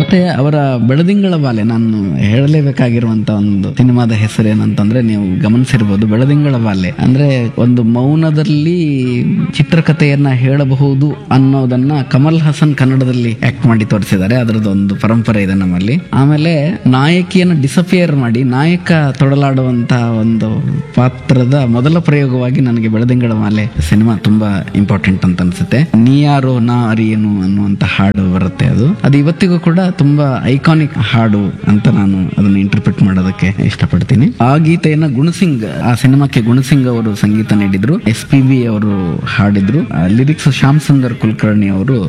ಮತ್ತೆ ಅವರ ಬೆಳದಿಂಗಳ ಬಾಲೆ ನಾನು ಹೇಳಲೇಬೇಕಾಗಿರುವಂತ ಒಂದು ಸಿನಿಮಾದ ಹೆಸರು ಏನಂತಂದ್ರೆ ನೀವು ಗಮನಿಸಿರ್ಬೋದು ಬೆಳದಿಂಗಳ ಬಾಲೆ ಅಂದ್ರೆ ಒಂದು ಮೌನದಲ್ಲಿ ಚಿತ್ರಕಥೆಯನ್ನ ಹೇಳಬಹುದು ಅನ್ನೋದನ್ನ ಕಮಲ್ ಹಾಸನ್ ಕನ್ನಡದಲ್ಲಿ ಆಕ್ಟ್ ಮಾಡಿ ತೋರಿಸಿದ್ದಾರೆ ಅದರದ್ದು ಒಂದು ಪರಂಪರೆ ಇದೆ ನಮ್ಮಲ್ಲಿ ಆಮೇಲೆ ನಾಯಕಿಯನ್ನು ಡಿಸಪಿಯರ್ ಮಾಡಿ ನಾಯಕ ತೊಡಲಾಡುವಂತಹ ಒಂದು ಪಾತ್ರದ ಮೊದಲ ಪ್ರಯೋಗವಾಗಿ ನನಗೆ ಬೆಳದಿಂಗಳ ಮಾಲೆ ಸಿನಿಮಾ ತುಂಬಾ ಇಂಪಾರ್ಟೆಂಟ್ ಅಂತ ಅನ್ಸುತ್ತೆ ನೀಯಾರು ನಾ ಅರಿಯೇನು ಅನ್ನುವಂತ ಹಾಡು ಬರುತ್ತೆ ಅದು ಅದು ಇವತ್ತಿಗೂ ಕೂಡ ತುಂಬಾ ಐಕಾನಿಕ್ ಹಾಡು ಅಂತ ನಾನು ಅದನ್ನ ಇಂಟರ್ಪ್ರಿಟ್ ಮಾಡೋದಕ್ಕೆ ಇಷ್ಟಪಡ್ತೀನಿ ಆ ಗೀತೆಯನ್ನ ಗುಣಸಿಂಗ್ ಆ ಸಿನಿಮಾಕ್ಕೆ ಗುಣಸಿಂಗ್ ಅವರು ಸಂಗೀತ ನೀಡಿದ್ರು ಎಸ್ ಪಿ ಬಿ ಅವರು ಹಾಡಿದ್ರು ಲಿರಿಕ್ಸ್ ಶ್ಯಾಮ್ ಸುಂದರ್ ಕುಲಕರ್ಣಿ ಅವರು